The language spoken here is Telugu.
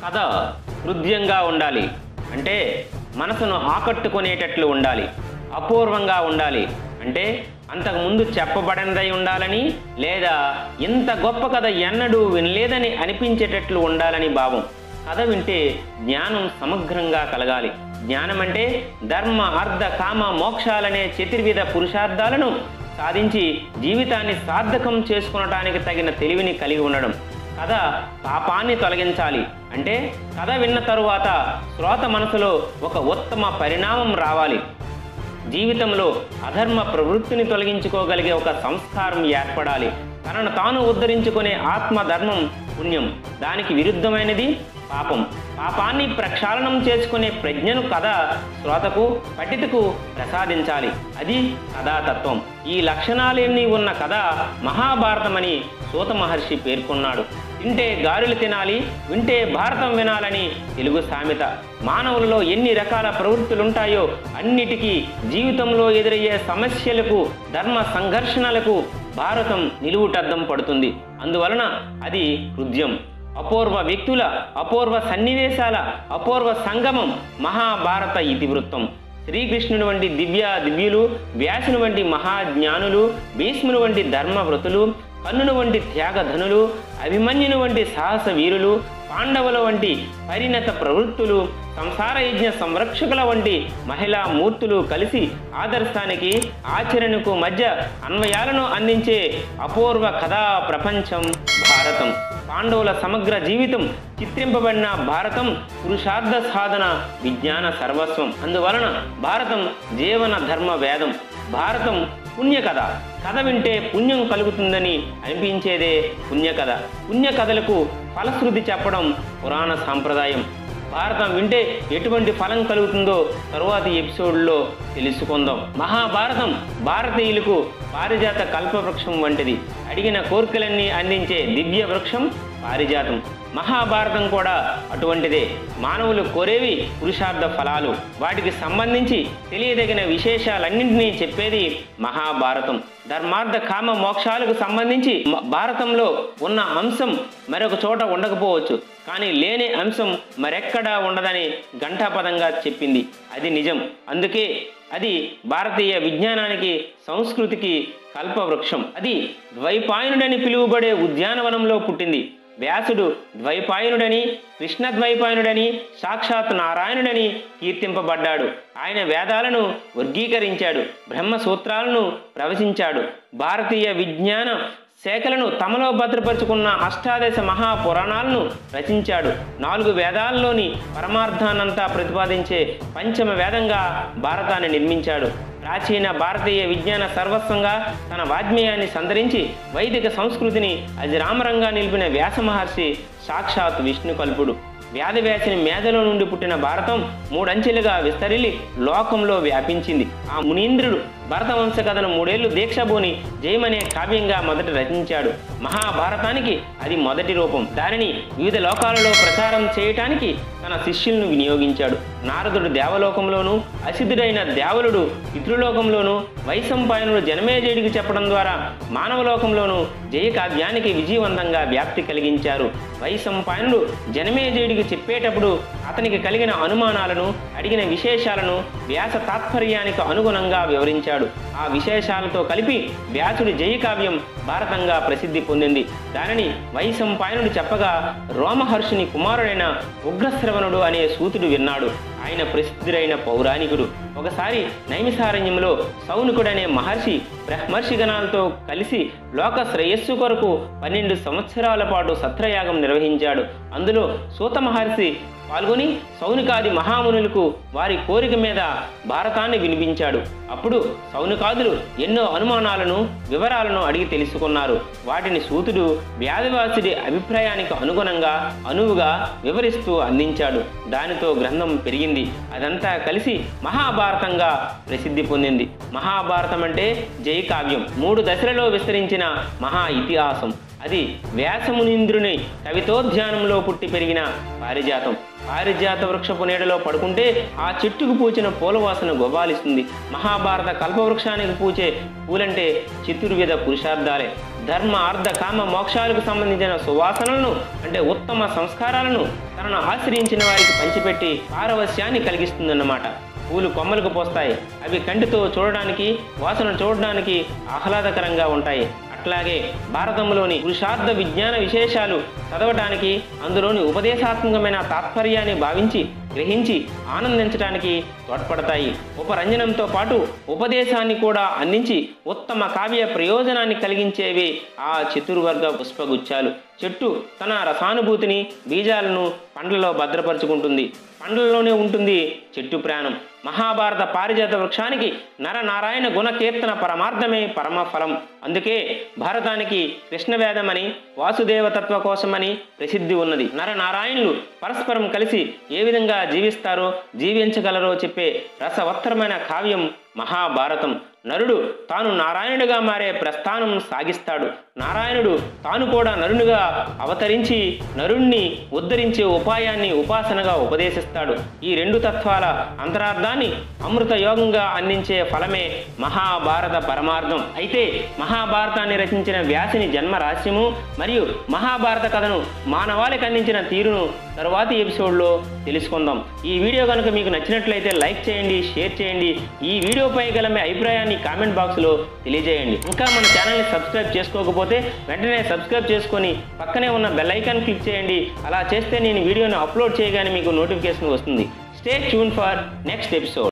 కథ హృదయంగా ఉండాలి అంటే మనసును ఆకట్టుకునేటట్లు ఉండాలి అపూర్వంగా ఉండాలి అంటే అంతకుముందు చెప్పబడినదై ఉండాలని లేదా ఇంత గొప్ప కథ ఎన్నడూ వినలేదని అనిపించేటట్లు ఉండాలని భావం కథ వింటే జ్ఞానం సమగ్రంగా కలగాలి జ్ఞానం అంటే ధర్మ అర్థ కామ మోక్షాలనే చతుర్విధ పురుషార్థాలను సాధించి జీవితాన్ని సార్థకం చేసుకునటానికి తగిన తెలివిని కలిగి ఉండడం కథ పాపాన్ని తొలగించాలి అంటే కథ విన్న తరువాత శ్రోత మనసులో ఒక ఉత్తమ పరిణామం రావాలి జీవితంలో అధర్మ ప్రవృత్తిని తొలగించుకోగలిగే ఒక సంస్కారం ఏర్పడాలి తనను తాను ఉద్ధరించుకునే ఆత్మధర్మం పుణ్యం దానికి విరుద్ధమైనది పాపం పాపాన్ని ప్రక్షాళనం చేసుకునే ప్రజ్ఞను కథ శ్రోతకు పఠితకు ప్రసాదించాలి అది కథాతత్వం ఈ లక్షణాలన్నీ ఉన్న కథ మహాభారతమని సూత మహర్షి పేర్కొన్నాడు తింటే గారెలు తినాలి వింటే భారతం వినాలని తెలుగు సామెత మానవులలో ఎన్ని రకాల ప్రవృత్తులుంటాయో అన్నిటికీ జీవితంలో ఎదురయ్యే సమస్యలకు ధర్మ సంఘర్షణలకు భారతం నిలువుటద్దం పడుతుంది అందువలన అది హృదయం అపూర్వ వ్యక్తుల అపూర్వ సన్నివేశాల అపూర్వ సంగమం మహాభారత ఇతివృత్తం శ్రీకృష్ణుని వంటి దివ్య దివ్యులు వ్యాసుని వంటి మహాజ్ఞానులు భీష్ముని వంటి ధర్మవ్రతులు కన్నును వంటి త్యాగధనులు అభిమన్యుని వంటి సాహస వీరులు పాండవుల వంటి పరిణత ప్రవృత్తులు సంసార యజ్ఞ సంరక్షకుల వంటి మహిళా మూర్తులు కలిసి ఆదర్శానికి ఆచరణకు మధ్య అన్వయాలను అందించే అపూర్వ కథా ప్రపంచం భారతం పాండవుల సమగ్ర జీవితం చిత్రింపబడిన భారతం పురుషార్థ సాధన విజ్ఞాన సర్వస్వం అందువలన భారతం జీవన ధర్మ వేదం భారతం పుణ్యకథ కథ వింటే పుణ్యం కలుగుతుందని అనిపించేదే పుణ్యకథ పుణ్యకథలకు ఫలశ్రుతి చెప్పడం పురాణ సాంప్రదాయం భారతం వింటే ఎటువంటి ఫలం కలుగుతుందో తరువాతి ఎపిసోడ్లో తెలుసుకుందాం మహాభారతం భారతీయులకు పారిజాత కల్పవృక్షం వంటిది అడిగిన కోరికలన్నీ అందించే దివ్య వృక్షం పారిజాతం మహాభారతం కూడా అటువంటిదే మానవులు కోరేవి పురుషార్థ ఫలాలు వాటికి సంబంధించి తెలియదగిన విశేషాలన్నింటినీ చెప్పేది మహాభారతం ధర్మార్థ కామ మోక్షాలకు సంబంధించి మ- భారతంలో ఉన్న అంశం మరొక చోట ఉండకపోవచ్చు కానీ లేని అంశం మరెక్కడా ఉండదని ఘంటాపదంగా చెప్పింది అది నిజం అందుకే అది భారతీయ విజ్ఞానానికి సంస్కృతికి కల్పవృక్షం అది ద్వైపాయనుడని పిలువబడే ఉద్యానవనంలో పుట్టింది వ్యాసుడు ద్వైపాయనుడని కృష్ణ ద్వైపాయనుడని సాక్షాత్ నారాయణుడని కీర్తింపబడ్డాడు ఆయన వేదాలను వర్గీకరించాడు బ్రహ్మ సూత్రాలను ప్రవచించాడు భారతీయ విజ్ఞాన శాఖలను తమలో భద్రపరుచుకున్న అష్టాదశ మహాపురాణాలను రచించాడు నాలుగు వేదాల్లోని పరమార్థాన్నంతా ప్రతిపాదించే పంచమ వేదంగా భారతాన్ని నిర్మించాడు ప్రాచీన భారతీయ విజ్ఞాన సర్వస్వంగా తన వాజ్మేయాన్ని సంతరించి వైదిక సంస్కృతిని అజరామరంగా నిలిపిన వ్యాస మహర్షి సాక్షాత్ విష్ణుకల్పుడు వ్యాధవ్యాసిని మేధలో నుండి పుట్టిన భారతం మూడంచెలుగా విస్తరిల్లి లోకంలో వ్యాపించింది ఆ మునీంద్రుడు భరత వంశ కథను మూడేళ్లు దీక్షభూని జయమనే కావ్యంగా మొదట రచించాడు మహాభారతానికి అది మొదటి రూపం దానిని వివిధ లోకాలలో ప్రచారం చేయటానికి తన శిష్యులను వినియోగించాడు నారదుడు దేవలోకంలోను అసిద్ధుడైన దేవలుడు పితృలోకంలోను వైశంపాయనుడు జనమేజయుడికి చెప్పడం ద్వారా మానవలోకంలోను జయ కావ్యానికి విజయవంతంగా వ్యాప్తి కలిగించారు వైశంపాయనుడు జనమేజయుడికి చెప్పేటప్పుడు అతనికి కలిగిన అనుమానాలను అడిగిన విశేషాలను వ్యాస తాత్పర్యానికి అనుగుణంగా వివరించాడు ఆ విశేషాలతో కలిపి వ్యాసుడి జయ కావ్యం భారతంగా ప్రసిద్ధి పొందింది దానిని వైశంపాయనుడు చెప్పగా రోమహర్షుని కుమారుడైన ఉగ్రశ్రవణుడు అనే సూతుడు విన్నాడు ఆయన ప్రసిద్ధుడైన పౌరాణికుడు ఒకసారి నైమిసారణ్యంలో సౌనికుడనే మహర్షి బ్రహ్మర్షి గణాలతో కలిసి లోక శ్రేయస్సు కొరకు పన్నెండు సంవత్సరాల పాటు సత్రయాగం నిర్వహించాడు అందులో సూత మహర్షి పాల్గొని సౌనికాది మహామునులకు వారి కోరిక మీద భారతాన్ని వినిపించాడు అప్పుడు సౌనికాదులు ఎన్నో అనుమానాలను వివరాలను అడిగి తెలుసుకున్నారు వాటిని సూతుడు వ్యాధివాసుడి అభిప్రాయానికి అనుగుణంగా అనువుగా వివరిస్తూ అందించాడు దానితో గ్రంథం పెరిగింది అదంతా కలిసి మహాభారతంగా ప్రసిద్ధి పొందింది మహాభారతం అంటే జయ కావ్యం మూడు దశలలో విస్తరించిన మహా ఇతిహాసం అది వ్యాసమునింద్రుని కవితోధ్యానంలో పుట్టి పెరిగిన పారిజాతం పారిజాత వృక్షపు నీడలో పడుకుంటే ఆ చెట్టుకు పూచిన పూల వాసన గొబాలిస్తుంది మహాభారత కల్పవృక్షానికి పూచే పూలంటే చతుర్విధ పురుషార్థాలే ధర్మ అర్థ కామ మోక్షాలకు సంబంధించిన సువాసనలను అంటే ఉత్తమ సంస్కారాలను తనను ఆశ్రయించిన వారికి పంచిపెట్టి పారవస్యాన్ని కలిగిస్తుందన్నమాట పూలు కొమ్మలకు పోస్తాయి అవి కంటితో చూడడానికి వాసన చూడడానికి ఆహ్లాదకరంగా ఉంటాయి అట్లాగే భారతంలోని పురుషార్థ విజ్ఞాన విశేషాలు చదవటానికి అందులోని ఉపదేశాత్మకమైన తాత్పర్యాన్ని భావించి గ్రహించి ఆనందించడానికి తోడ్పడతాయి ఉపరంజనంతో పాటు ఉపదేశాన్ని కూడా అందించి ఉత్తమ కావ్య ప్రయోజనాన్ని కలిగించేవి ఆ చతుర్వర్గ పుష్పగుచ్చాలు చెట్టు తన రసానుభూతిని బీజాలను పండ్లలో భద్రపరుచుకుంటుంది పండ్లలోనే ఉంటుంది చెట్టు ప్రాణం మహాభారత పారిజాత వృక్షానికి నరనారాయణ గుణకీర్తన పరమార్థమే పరమ ఫలం అందుకే భారతానికి కృష్ణవేదమని వాసుదేవతత్వ కోసమని ప్రసిద్ధి ఉన్నది నరనారాయణులు పరస్పరం కలిసి ఏ విధంగా జీవిస్తారో జీవించగలరో చెప్పే రసవత్తరమైన కావ్యం మహాభారతం నరుడు తాను నారాయణుడిగా మారే ప్రస్థానం సాగిస్తాడు నారాయణుడు తాను కూడా నరునిగా అవతరించి నరుణ్ణి ఉద్ధరించే ఉపాయాన్ని ఉపాసనగా ఉపదేశిస్తాడు ఈ రెండు తత్వాల అంతరార్థాన్ని అమృత యోగంగా అందించే ఫలమే మహాభారత పరమార్థం అయితే మహాభారతాన్ని రచించిన వ్యాసిని జన్మ రహస్యము మరియు మహాభారత కథను మానవాళికి అందించిన తీరును తరువాతి ఎపిసోడ్లో తెలుసుకుందాం ఈ వీడియో కనుక మీకు నచ్చినట్లయితే లైక్ చేయండి షేర్ చేయండి ఈ వీడియోపై గల మీ అభిప్రాయాన్ని కామెంట్ బాక్స్లో తెలియజేయండి ఇంకా మన ఛానల్ని సబ్స్క్రైబ్ చేసుకోకపోతే వెంటనే సబ్స్క్రైబ్ చేసుకొని పక్కనే ఉన్న బెల్ ఐకాన్ క్లిక్ చేయండి అలా చేస్తే నేను వీడియోని అప్లోడ్ చేయగానే మీకు నోటిఫికేషన్ వస్తుంది stay tune for next episode